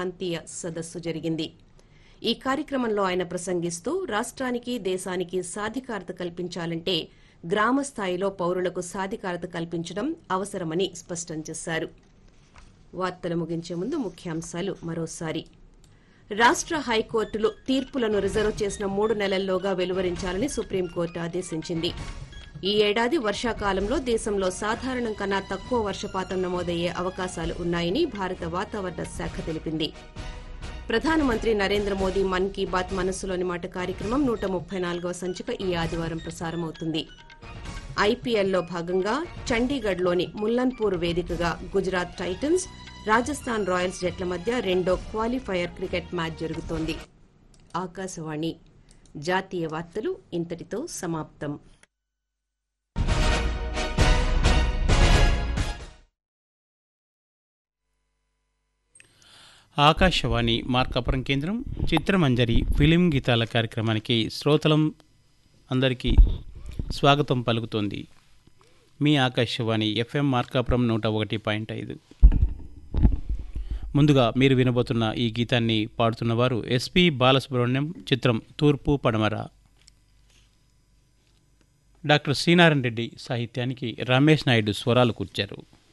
ప్రాంతీయ సదస్సు జరిగింది ఈ కార్యక్రమంలో ఆయన ప్రసంగిస్తూ రాష్ట్రానికి దేశానికి సాధికారత కల్పించాలంటే గ్రామ స్థాయిలో పౌరులకు సాధికారత కల్పించడం అవసరమని స్పష్టం చేశారు వార్తలు ముగించే ముందు ముఖ్యాంశాలు మరోసారి రాష్ట్ర హైకోర్టులు తీర్పులను రిజర్వ్ చేసిన మూడు నెలల్లోగా వెలువరించాలని సుప్రీంకోర్టు ఆదేశించింది ఈ ఏడాది వర్షాకాలంలో దేశంలో సాధారణం కన్నా తక్కువ వర్షపాతం నమోదయ్యే అవకాశాలు ఉన్నాయని భారత వాతావరణ శాఖ తెలిపింది ప్రధానమంత్రి నరేంద్ర మోదీ మన్ కీ బాత్ మనస్సులోని మాట కార్యక్రమం నూట ముప్పై నాలుగవ సంచిక ఈ ఆదివారం ప్రసారమవుతుంది ఐపీఎల్లో భాగంగా చండీగఢ్లోని ముల్లన్పూర్ వేదికగా గుజరాత్ టైటన్స్ రాజస్థాన్ రాయల్స్ జట్ల మధ్య రెండో క్వాలిఫైయర్ క్రికెట్ మ్యాచ్ జరుగుతోంది ఆకాశవాణి జాతీయ వార్తలు ఇంతటితో సమాప్తం ఆకాశవాణి మార్కాపురం కేంద్రం చిత్రమంజరి ఫిలిం గీతాల కార్యక్రమానికి శ్రోతలం అందరికీ స్వాగతం పలుకుతోంది మీ ఆకాశవాణి ఎఫ్ఎం మార్కాపురం నూట ఒకటి పాయింట్ ఐదు ముందుగా మీరు వినబోతున్న ఈ గీతాన్ని పాడుతున్నవారు ఎస్పి బాలసుబ్రహ్మణ్యం చిత్రం తూర్పు పడమర డాక్టర్ శ్రీనారాయణ రెడ్డి సాహిత్యానికి రమేష్ నాయుడు స్వరాలు కూర్చారు